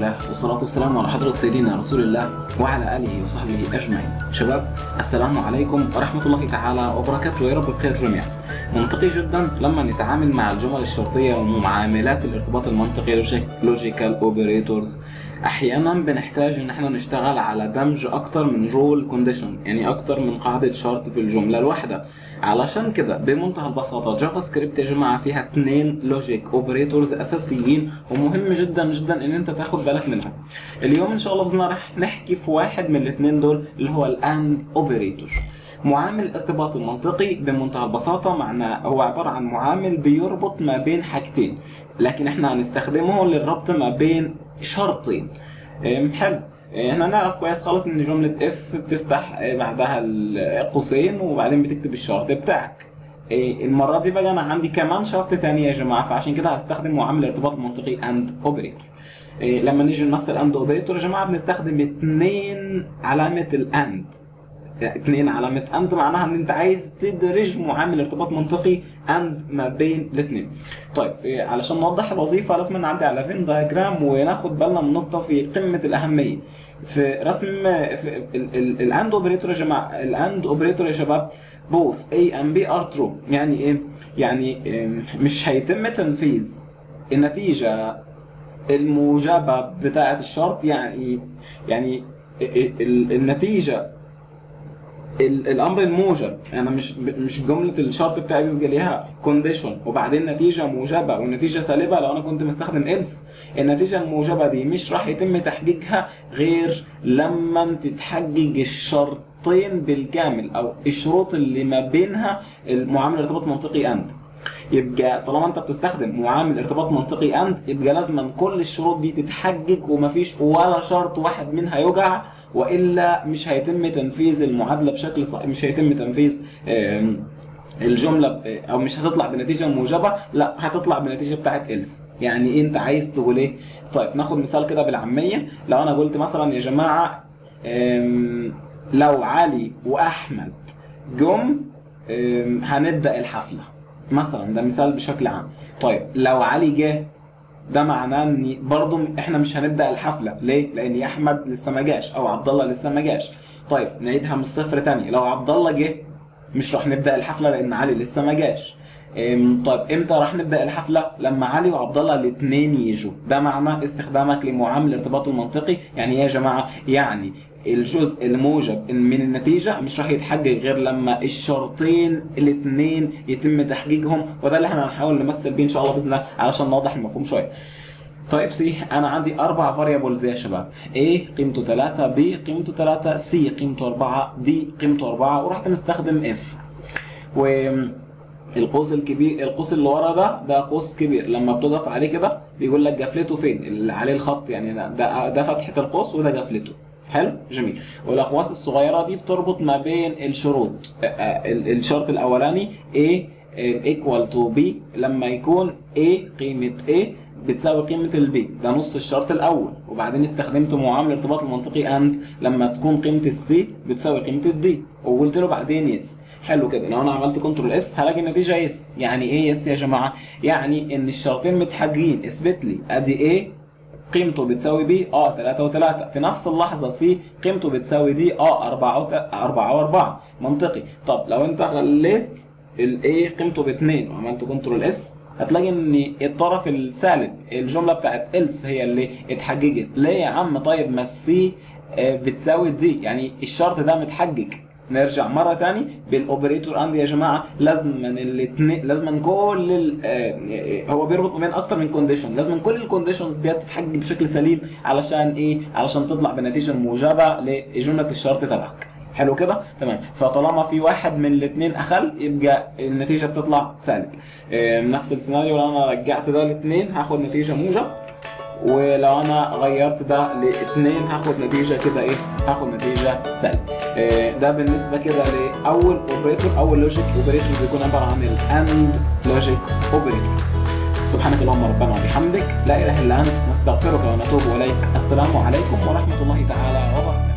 الله والصلاة والسلام على حضرة سيدنا رسول الله وعلى آله وصحبه أجمعين شباب السلام عليكم ورحمة الله تعالى وبركاته يا رب بخير جميعا منطقي جدا لما نتعامل مع الجمل الشرطية ومعاملات الارتباط المنطقي لوجيكال اوبريتورز احيانا بنحتاج ان احنا نشتغل على دمج اكتر من رول كونديشن يعني اكتر من قاعدة شرط في الجملة الواحدة علشان كده بمنتهى البساطة جافا سكريبت يا جماعة فيها اثنين لوجيك اوبريتورز اساسيين ومهم جدا جدا ان انت تاخد بالك منها اليوم ان شاء الله باذن الله رح نحكي في واحد من الاثنين دول اللي هو الاند اوبريتور معامل الارتباط المنطقي بمنتهى البساطة معناه هو عبارة عن معامل بيربط ما بين حاجتين لكن احنا هنستخدمه للربط ما بين شرطين ام، حلو احنا نعرف كويس خالص ان جملة اف بتفتح بعدها القوسين وبعدين بتكتب الشرط بتاعك إيه، المرة دي بقى انا عندي كمان شرط تاني يا جماعة فعشان كده هستخدم معامل الارتباط المنطقي اند اوبريتور إيه، لما نيجي نمثل اند اوبريتور يا جماعة بنستخدم اتنين علامة الاند اتنين علامة اند معناها ان انت عايز تدرج معامل ارتباط منطقي اند ما بين الاثنين. طيب إيه، علشان نوضح الوظيفة لازم نعدي على فين دايجرام وناخد بالنا من نقطة في قمة الأهمية. في رسم في الاند اوبريتور يا جماعة الاند اوبريتور يا شباب both A and B are true يعني ايه؟ يعني إيه، مش هيتم تنفيذ النتيجة الموجبة بتاعة الشرط يعني يعني ال- ال- النتيجة ال- الامر الموجب انا مش مش جمله الشرط بتاعي بيبقى ليها كونديشن وبعدين نتيجه موجبه ونتيجه سالبه لو انا كنت مستخدم إلس النتيجه الموجبه دي مش راح يتم تحقيقها غير لما تتحقق الشرطين بالكامل او الشروط اللي ما بينها المعامل ارتباط منطقي اند يبقى طالما انت بتستخدم معامل ارتباط منطقي اند يبقى لازم كل الشروط دي تتحقق ومفيش ولا شرط واحد منها يقع والا مش هيتم تنفيذ المعادله بشكل صحيح مش هيتم تنفيذ آم، الجمله ب- او مش هتطلع بنتيجه موجبه لا هتطلع بنتيجه بتاعت إلس يعني انت عايز تقول ايه طيب ناخد مثال كده بالعاميه لو انا قلت مثلا يا جماعه آم، لو علي واحمد جم آم، هنبدا الحفله مثلا ده مثال بشكل عام طيب لو علي جه ده معناه ان برضه احنا مش هنبدا الحفله ليه لان احمد لسه ما جاش او عبد الله لسه ما جاش طيب نعيدها من الصفر تاني لو عبد الله جه مش راح نبدا الحفله لان علي لسه ما جاش أم، طيب امتى راح نبدا الحفله لما علي وعبد الله الاثنين يجوا ده معنى استخدامك لمعامل الارتباط المنطقي يعني ايه يا جماعه يعني الجزء الموجب من النتيجة مش راح يتحقق غير لما الشرطين الاثنين يتم تحقيقهم وده اللي احنا هنحاول نمثل بيه ان شاء الله باذن الله علشان نوضح المفهوم شوية. طيب سي انا عندي اربع فاريبلز يا شباب A قيمته 3 B قيمته 3 C قيمته 4 D قيمته 4 ورحت مستخدم F و القوس الكبير القوس اللي ورا ده ده قوس كبير لما بتقف عليه كده بيقول لك جفلته فين اللي عليه الخط يعني ده ده, ده فتحه القوس وده جفلته حلو جميل والاقواس الصغيره دي بتربط ما بين الشروط آه، آه، ال- الشرط الاولاني A equal to B لما يكون A قيمه A بتساوي قيمة البي ده نص الشرط الأول وبعدين استخدمت معامل الارتباط المنطقي أند لما تكون قيمة السي بتساوي قيمة الدي وقلت له بعدين يس حلو كده لو أنا عملت كنترول اس هلاقي النتيجة يس يعني إيه يس يا جماعة؟ يعني إن الشرطين متحققين اثبت لي أدي إيه قيمته بتساوي بي اه 3 و3 في نفس اللحظة سي قيمته بتساوي دي اه 4 4 و4 منطقي طب لو انت خليت الاي قيمته باتنين وعملت كنترول اس هتلاقي ان الطرف السالب الجمله بتاعت إلس هي اللي اتحققت ليه يا عم طيب ما السي آه، بتساوي دي يعني الشرط ده متحقق نرجع مره تاني بالاوبريتور اند يا جماعه لازم من الاثنين لازم كل ال- آه، هو بيربط ما بين اكتر من كونديشن لازم كل الكونديشنز دي تتحقق بشكل سليم علشان ايه علشان تطلع بنتيجه موجبه لجمله الشرط تبعك حلو كده تمام فطالما في واحد من الاثنين اخل يبقى النتيجه بتطلع سالب آه، نفس السيناريو لو انا رجعت ده لاثنين هاخد نتيجه موجب ولو انا غيرت ده لاثنين هاخد نتيجه كده ايه هاخد نتيجه سالب آه، ده بالنسبه كده لاول اوبريتور اول لوجيك اوبريتور بيكون عباره عن الاند لوجيك اوبريتور سبحانك اللهم ربنا وبحمدك لا اله الا انت نستغفرك ونتوب اليك السلام عليكم ورحمه الله تعالى وبركاته